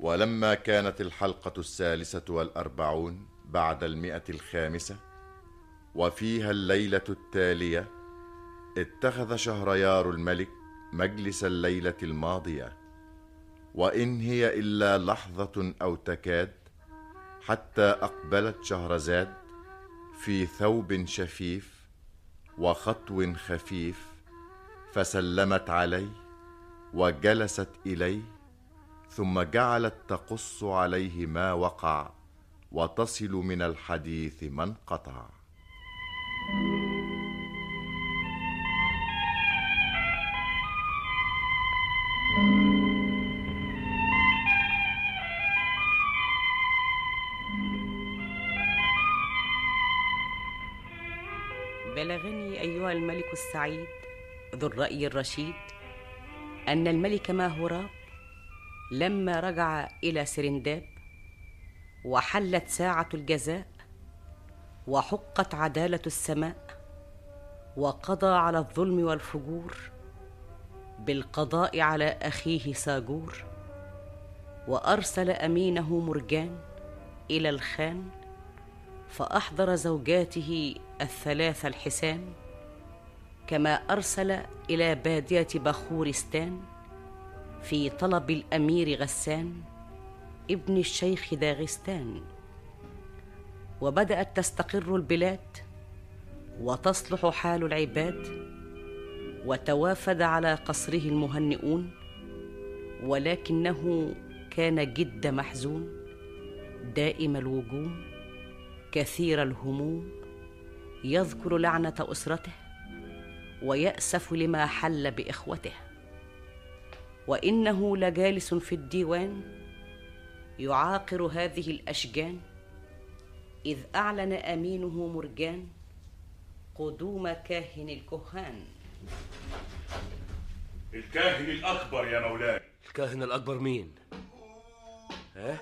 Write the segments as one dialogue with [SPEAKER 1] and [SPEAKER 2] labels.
[SPEAKER 1] ولما كانت الحلقة الثالثة والأربعون بعد المئة الخامسة وفيها الليلة التالية اتخذ شهريار الملك مجلس الليلة الماضية وإن هي إلا لحظة أو تكاد حتى أقبلت شهرزاد في ثوب شفيف وخطو خفيف فسلمت عليه وجلست اليه ثم جعلت تقص عليه ما وقع وتصل من الحديث ما انقطع
[SPEAKER 2] بلغني ايها الملك السعيد ذو الراي الرشيد ان الملك ماهوراب لما رجع الى سرنداب وحلت ساعه الجزاء وحقت عداله السماء وقضى على الظلم والفجور بالقضاء على اخيه ساجور وارسل امينه مرجان الى الخان فاحضر زوجاته الثلاث الحسان كما ارسل الى باديه بخورستان في طلب الامير غسان ابن الشيخ داغستان وبدات تستقر البلاد وتصلح حال العباد وتوافد على قصره المهنئون ولكنه كان جد محزون دائم الوجوم كثير الهموم يذكر لعنه اسرته وياسف لما حل باخوته وانه لجالس في الديوان يعاقر هذه الاشجان اذ اعلن امينه مرجان قدوم كاهن الكهان
[SPEAKER 3] الكاهن الأكبر يا مولاي
[SPEAKER 4] الكاهن الأكبر مين؟ ها؟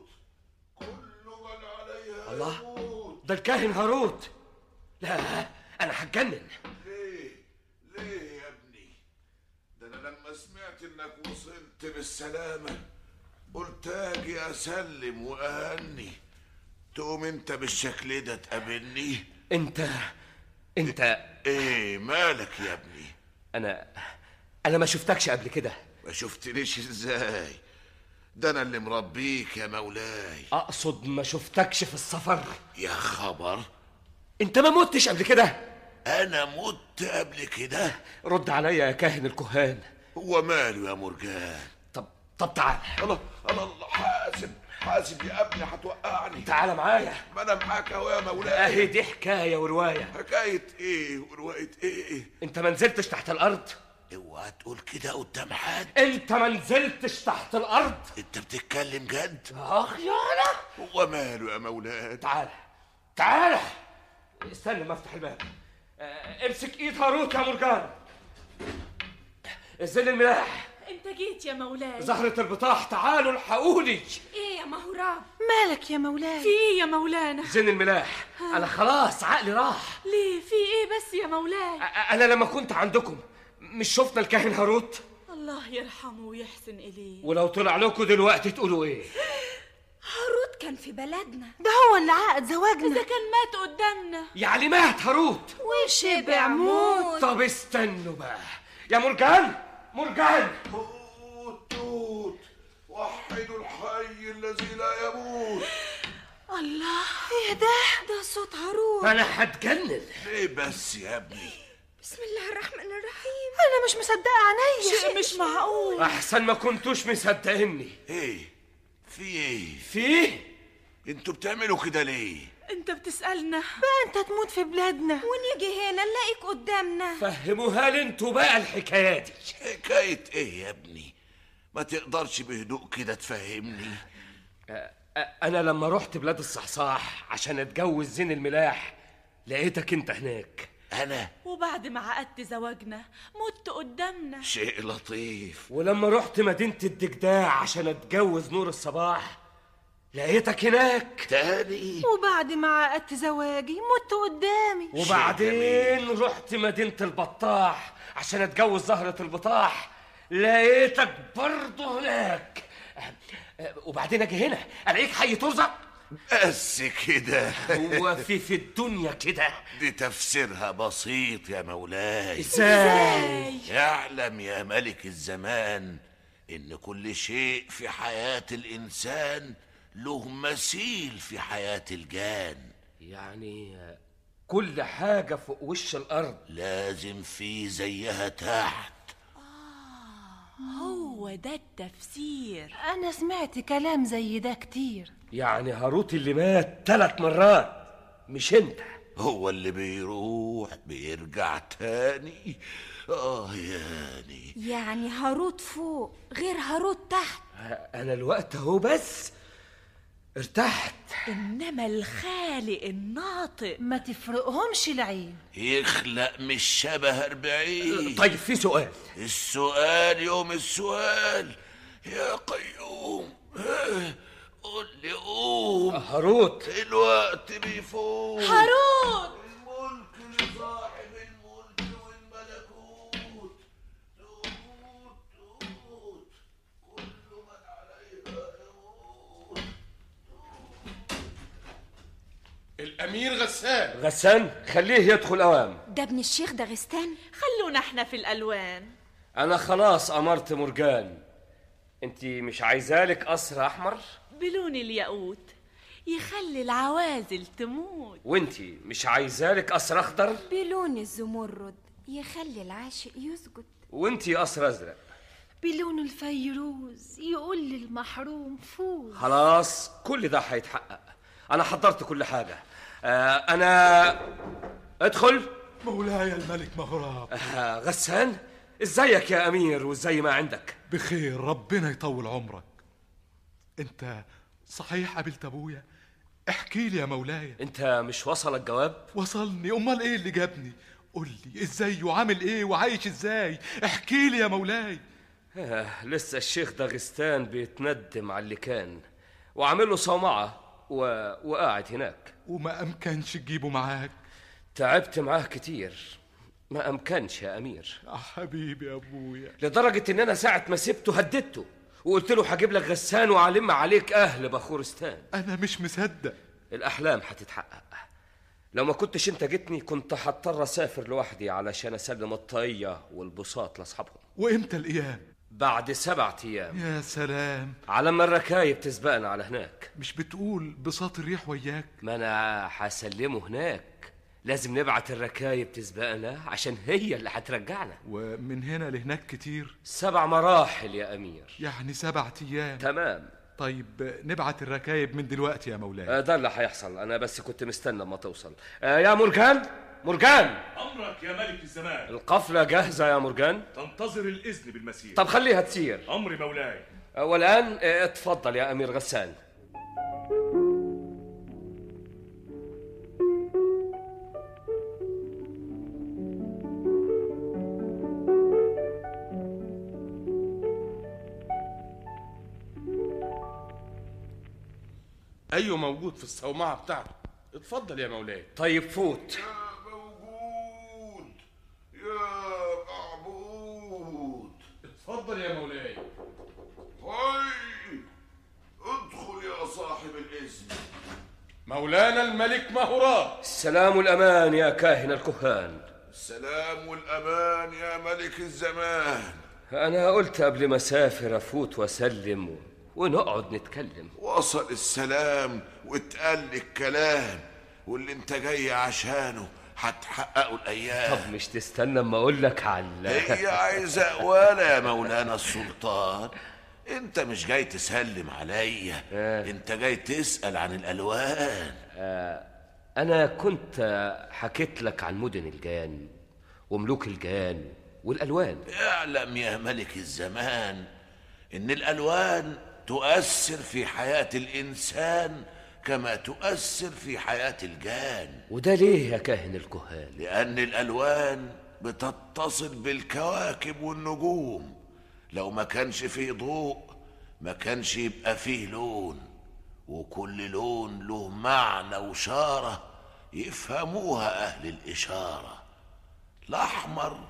[SPEAKER 4] الله ده الكاهن هاروت لا أنا هتجنن
[SPEAKER 5] ليه ليه يا ابني ده انا لما سمعت انك وصلت بالسلامة قلت اجي اسلم واهني تقوم انت بالشكل ده تقابلني
[SPEAKER 4] أنت أنت
[SPEAKER 5] ايه مالك يا ابني
[SPEAKER 4] أنا أنا ما شفتكش قبل كده
[SPEAKER 5] ما شفتنيش ازاي ده انا اللي مربيك يا مولاي
[SPEAKER 4] أقصد ما شفتكش في السفر
[SPEAKER 5] يا خبر
[SPEAKER 4] أنت ما متش قبل كده
[SPEAKER 5] انا مت قبل كده
[SPEAKER 4] رد عليا يا كاهن الكهان
[SPEAKER 5] هو ماله يا مرجان
[SPEAKER 4] طب طب تعال
[SPEAKER 5] الله الله الله حاسب حاسب يا ابني هتوقعني
[SPEAKER 4] تعال معايا
[SPEAKER 5] ما انا معاك اهو يا مولاي
[SPEAKER 4] اهي دي حكايه وروايه
[SPEAKER 5] حكايه ايه وروايه ايه
[SPEAKER 4] انت ما نزلتش تحت الارض
[SPEAKER 5] اوعى تقول كده قدام حد
[SPEAKER 4] انت ما نزلتش تحت الارض
[SPEAKER 5] انت بتتكلم جد
[SPEAKER 4] اخ يا انا
[SPEAKER 5] هو ماله يا مولاي
[SPEAKER 4] تعال تعال استنى ما افتح الباب آه، امسك ايد هاروت يا مرجان الزل الملاح
[SPEAKER 6] انت جيت يا مولاي
[SPEAKER 4] زهرة البطاح تعالوا الحقوني
[SPEAKER 6] ايه يا مهراب
[SPEAKER 7] مالك يا مولاي
[SPEAKER 6] في ايه يا مولانا
[SPEAKER 4] زين الملاح انا خلاص عقلي راح
[SPEAKER 6] ليه في ايه بس يا مولاي
[SPEAKER 4] أ- انا لما كنت عندكم مش شفنا الكاهن هاروت
[SPEAKER 6] الله يرحمه ويحسن اليه
[SPEAKER 4] ولو طلع لكم دلوقتي تقولوا ايه
[SPEAKER 7] هاروت كان في بلدنا ده هو اللي عقد زواجنا
[SPEAKER 6] اذا كان مات قدامنا
[SPEAKER 4] يعني مات هاروت
[SPEAKER 7] وشبع موت
[SPEAKER 4] طب استنوا بقى يا مرجان مرجان
[SPEAKER 5] توت توت وحدوا الحي الذي لا يموت
[SPEAKER 7] الله ايه ده ده صوت هاروت
[SPEAKER 4] انا هتجنن
[SPEAKER 5] ليه بس يا ابني
[SPEAKER 7] بسم الله الرحمن الرحيم انا مش مصدقه عينيا
[SPEAKER 6] شيء مش معقول
[SPEAKER 4] احسن ما كنتوش مصدقيني
[SPEAKER 5] ايه في ايه
[SPEAKER 4] فيه
[SPEAKER 5] انتوا بتعملوا كده ليه
[SPEAKER 6] انت بتسالنا
[SPEAKER 7] بقى انت تموت في بلادنا ونيجي هنا نلاقيك قدامنا
[SPEAKER 4] فهموها لي انتوا بقى الحكايه دي
[SPEAKER 5] حكايه ايه يا ابني ما تقدرش بهدوء كده تفهمني
[SPEAKER 4] أ- انا لما رحت بلاد الصحصاح عشان اتجوز زين الملاح لقيتك انت هناك
[SPEAKER 5] انا
[SPEAKER 6] وبعد ما عقدت زواجنا مت قدامنا
[SPEAKER 5] شيء لطيف
[SPEAKER 4] ولما رحت مدينه الدجداع عشان اتجوز نور الصباح لقيتك هناك
[SPEAKER 5] تاني
[SPEAKER 7] وبعد ما عقدت زواجي مت قدامي
[SPEAKER 4] وبعدين رحت مدينة البطاح عشان اتجوز زهرة البطاح لقيتك برضه هناك آه، وبعدين اجي هنا الاقيك حي ترزق
[SPEAKER 5] بس كده
[SPEAKER 4] هو في في الدنيا كده
[SPEAKER 5] دي تفسيرها بسيط يا مولاي
[SPEAKER 4] ازاي
[SPEAKER 5] يعلم يا ملك الزمان ان كل شيء في حياة الانسان له مثيل في حياة الجان
[SPEAKER 4] يعني آه، كل حاجه فوق وش الارض
[SPEAKER 5] لازم في زيها تحت
[SPEAKER 6] هو ده التفسير
[SPEAKER 7] أنا سمعت كلام زي ده كتير
[SPEAKER 4] يعني هاروت اللي مات ثلاث مرات مش انت
[SPEAKER 5] هو اللي بيروح بيرجع تاني اه ياني
[SPEAKER 7] يعني هاروت فوق غير هاروت تحت
[SPEAKER 4] انا الوقت اهو بس ارتحت
[SPEAKER 6] إنما الخالق الناطق
[SPEAKER 7] ما تفرقهمش العين
[SPEAKER 5] يخلق مش شبه أربعين
[SPEAKER 4] طيب في سؤال
[SPEAKER 5] السؤال يوم السؤال يا قيوم ها، قول لي قوم
[SPEAKER 4] هاروت
[SPEAKER 5] الوقت بيفوت
[SPEAKER 6] هاروت
[SPEAKER 5] الملك لصاحب الملك والملكوت تموت تموت كل من عليها يموت
[SPEAKER 8] الامير غسان
[SPEAKER 4] غسان خليه يدخل اوام
[SPEAKER 7] ده ابن الشيخ داغستان
[SPEAKER 6] خلونا احنا في الألوان
[SPEAKER 4] انا خلاص امرت مرجان انت مش عايزالك قصر احمر
[SPEAKER 6] بلون الياقوت يخلي العوازل تموت
[SPEAKER 4] وانت مش عايزالك قصر اخضر
[SPEAKER 7] بلون الزمرد يخلي العاشق يسجد
[SPEAKER 4] وانت قصر ازرق
[SPEAKER 7] بلون الفيروز يقول للمحروم فوز
[SPEAKER 4] خلاص كل ده هيتحقق انا حضرت كل حاجه آه انا ادخل
[SPEAKER 9] مولاي الملك مهراب
[SPEAKER 4] آه غسان ازيك يا امير وازاي ما عندك
[SPEAKER 9] بخير ربنا يطول عمرك انت صحيح قابلت ابويا احكي لي يا مولاي
[SPEAKER 4] انت مش وصل الجواب
[SPEAKER 9] وصلني امال ايه اللي جابني قول لي ازاي وعامل ايه وعايش ازاي احكي لي يا مولاي
[SPEAKER 4] آه لسه الشيخ داغستان بيتندم على اللي كان وعامل له صومعه و... وقاعد هناك
[SPEAKER 9] وما امكنش تجيبه معاك
[SPEAKER 4] تعبت معاه كتير ما امكنش يا امير
[SPEAKER 9] يا حبيبي يا ابويا
[SPEAKER 4] لدرجه ان انا ساعه ما سبته هددته وقلت له هجيب لك غسان وعلم عليك اهل بخورستان
[SPEAKER 9] انا مش مصدق
[SPEAKER 4] الاحلام هتتحقق لو ما كنتش انت جيتني كنت هضطر اسافر لوحدي علشان اسلم الطاقيه والبساط لاصحابهم
[SPEAKER 9] وامتى الايام
[SPEAKER 4] بعد سبعة ايام
[SPEAKER 9] يا سلام
[SPEAKER 4] على ما الركايب تسبقنا على هناك
[SPEAKER 9] مش بتقول بساط الريح وياك
[SPEAKER 4] ما انا هسلمه هناك لازم نبعت الركايب تسبقنا عشان هي اللي هترجعنا
[SPEAKER 9] ومن هنا لهناك كتير
[SPEAKER 4] سبع مراحل يا امير
[SPEAKER 9] يعني سبعة ايام
[SPEAKER 4] تمام
[SPEAKER 9] طيب نبعت الركايب من دلوقتي يا مولاي
[SPEAKER 4] آه، ده اللي هيحصل انا بس كنت مستنى اما توصل آه، يا مرجان مرجان
[SPEAKER 3] امرك يا ملك الزمان
[SPEAKER 4] القفله جاهزه يا مرجان
[SPEAKER 3] تنتظر الاذن بالمسير
[SPEAKER 4] طب خليها تسير
[SPEAKER 3] امر مولاي
[SPEAKER 4] آه، والان آه، اتفضل يا امير غسان
[SPEAKER 8] ايوه موجود في الصومعه بتاعته اتفضل يا مولاي
[SPEAKER 4] طيب فوت
[SPEAKER 5] يا موجود يا معبود
[SPEAKER 8] اتفضل يا مولاي
[SPEAKER 5] هاي ادخل يا صاحب الإذن
[SPEAKER 8] مولانا الملك مهراب
[SPEAKER 4] السلام والامان يا كاهن الكهان
[SPEAKER 5] السلام والأمان يا ملك الزمان
[SPEAKER 4] انا قلت قبل ما اسافر افوت واسلم ونقعد نتكلم
[SPEAKER 5] وصل السلام واتقال الكلام واللي انت جاي عشانه هتحققوا الايام
[SPEAKER 4] طب مش تستنى اما اقول لك على
[SPEAKER 5] هي عايزة أقوالة يا مولانا السلطان انت مش جاي تسلم عليا انت جاي تسأل عن الألوان
[SPEAKER 4] انا كنت حكيت لك عن مدن الجان وملوك الجان والالوان
[SPEAKER 5] اعلم يا ملك الزمان ان الألوان تؤثر في حياة الإنسان كما تؤثر في حياة الجان
[SPEAKER 4] وده ليه يا كاهن الكهان
[SPEAKER 5] لأن الألوان بتتصل بالكواكب والنجوم لو ما كانش فيه ضوء ما كانش يبقى فيه لون وكل لون له معنى وشارة يفهموها أهل الإشارة الأحمر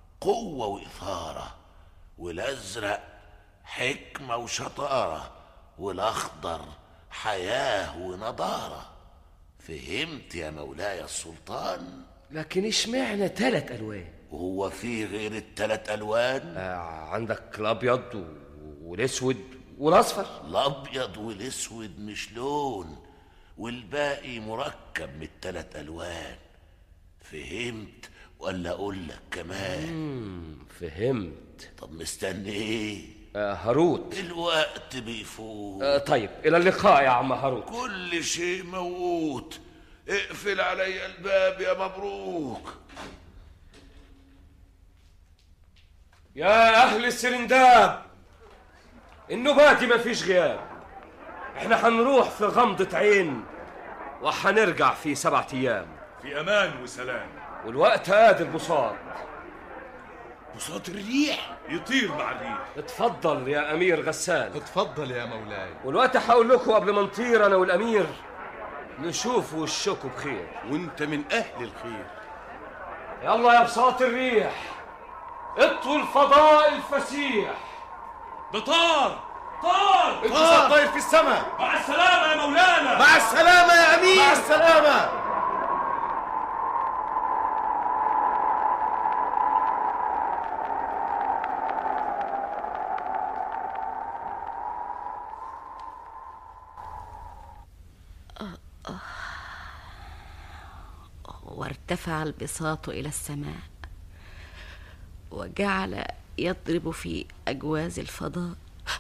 [SPEAKER 5] قوة وإثارة والأزرق حكمة وشطارة والأخضر حياة ونضارة فهمت يا مولاي السلطان
[SPEAKER 4] لكن اشمعنى ثلاث الوان
[SPEAKER 5] وهو فيه غير التلات ألوان
[SPEAKER 4] آه عندك الابيض و... والاسود والاصفر
[SPEAKER 5] الأبيض والأسود مش لون والباقي مركب من التلات ألوان فهمت ولا أقول لك كمان
[SPEAKER 4] فهمت
[SPEAKER 5] طب مستني إيه
[SPEAKER 4] آه هاروت
[SPEAKER 5] الوقت بيفوت
[SPEAKER 4] آه طيب الى اللقاء يا عم هاروت
[SPEAKER 5] كل شيء موت اقفل علي الباب يا مبروك
[SPEAKER 4] يا اهل السرنداب النباتي مفيش غياب احنا هنروح في غمضة عين وهنرجع في سبعة ايام
[SPEAKER 3] في امان وسلام
[SPEAKER 4] والوقت قاد البساط
[SPEAKER 5] بساط الريح
[SPEAKER 3] يطير مع الريح
[SPEAKER 4] اتفضل يا امير غسان
[SPEAKER 9] اتفضل يا مولاي
[SPEAKER 4] والوقت هقول لكم قبل ما نطير انا والامير نشوف وشكم بخير
[SPEAKER 8] وانت من اهل الخير
[SPEAKER 4] يلا يا بساط الريح اطووا الفضاء الفسيح
[SPEAKER 3] بطار طار
[SPEAKER 8] انت طاير في السماء
[SPEAKER 3] مع السلامة يا مولانا
[SPEAKER 8] مع السلامة يا امير
[SPEAKER 9] مع السلامة
[SPEAKER 2] وارتفع البساط الى السماء وجعل يضرب في اجواز الفضاء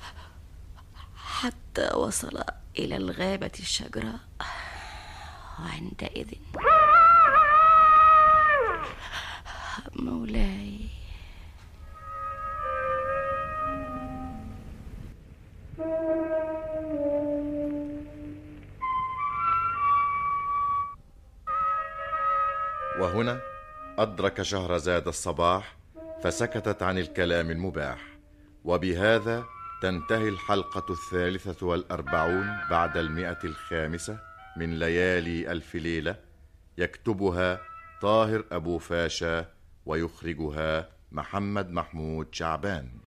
[SPEAKER 2] حتى وصل الى الغابه الشجراء وعندئذ مولاي
[SPEAKER 1] وهنا أدرك شهرزاد الصباح فسكتت عن الكلام المباح وبهذا تنتهي الحلقة الثالثة والأربعون بعد المئة الخامسة من ليالي ألف ليلة يكتبها طاهر أبو فاشا ويخرجها محمد محمود شعبان